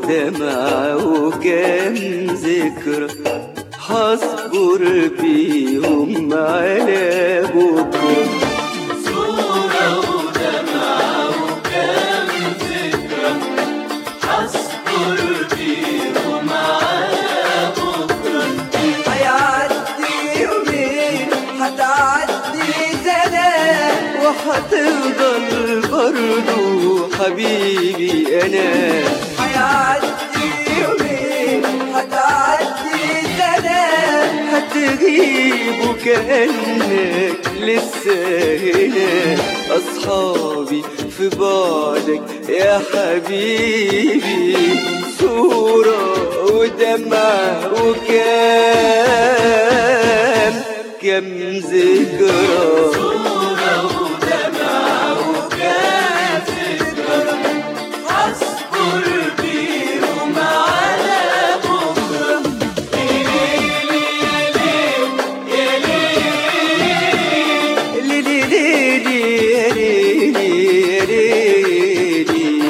ودمع وكم ذكرى هصبر بيهم على بكرة صورة ودمعة وكم ذكرى حصبر بيهم على بكرة هيعدي يومين هتعدي سنة وهتفضل برضو حبيبي أنا هيعدي يومين هتعدي سنة هتغيب وكأنك لسه هنا أصحابي في بعدك يا حبيبي صورة ودمع وكام كم ذكرى صورة ودمعة وكم ذكرى حصبر بيهم على بكرة ليلي ليلي يا ليلي يا ليلي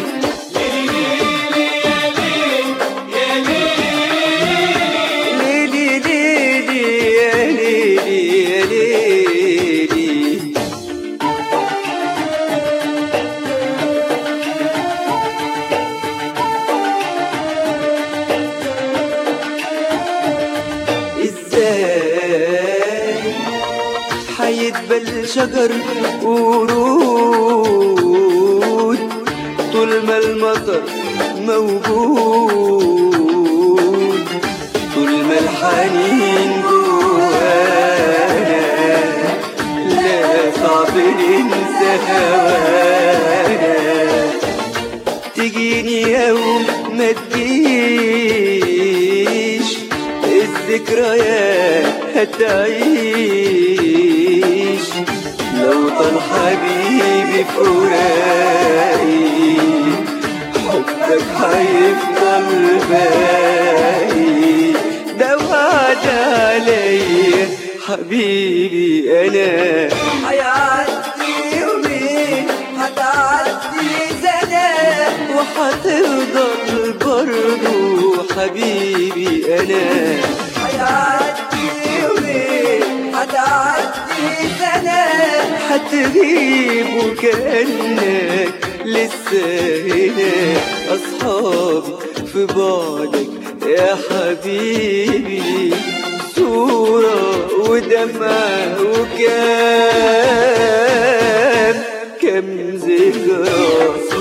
ليلي ليلي يا ليلي يا ليلي ازاي حيدبل شجر ورود طول ما المطر موجود طول ما الحنين جوانا لا صعب ننسى هوانا تجيني يوم ما تجيش الذكريات هتعيش لو طال حبيبي فراقي حبك هيفضل باقي ده وعد عليا حبيبي انا هيعدي يومين هتعدي سنة وهتفضل برضو حبيبي انا هيعدي يومين هتعدي سنة هتغيب وكأنك لسه هنا أصحابي في بعدك يا حبيبي صورة ودمع وكام كم ذكرى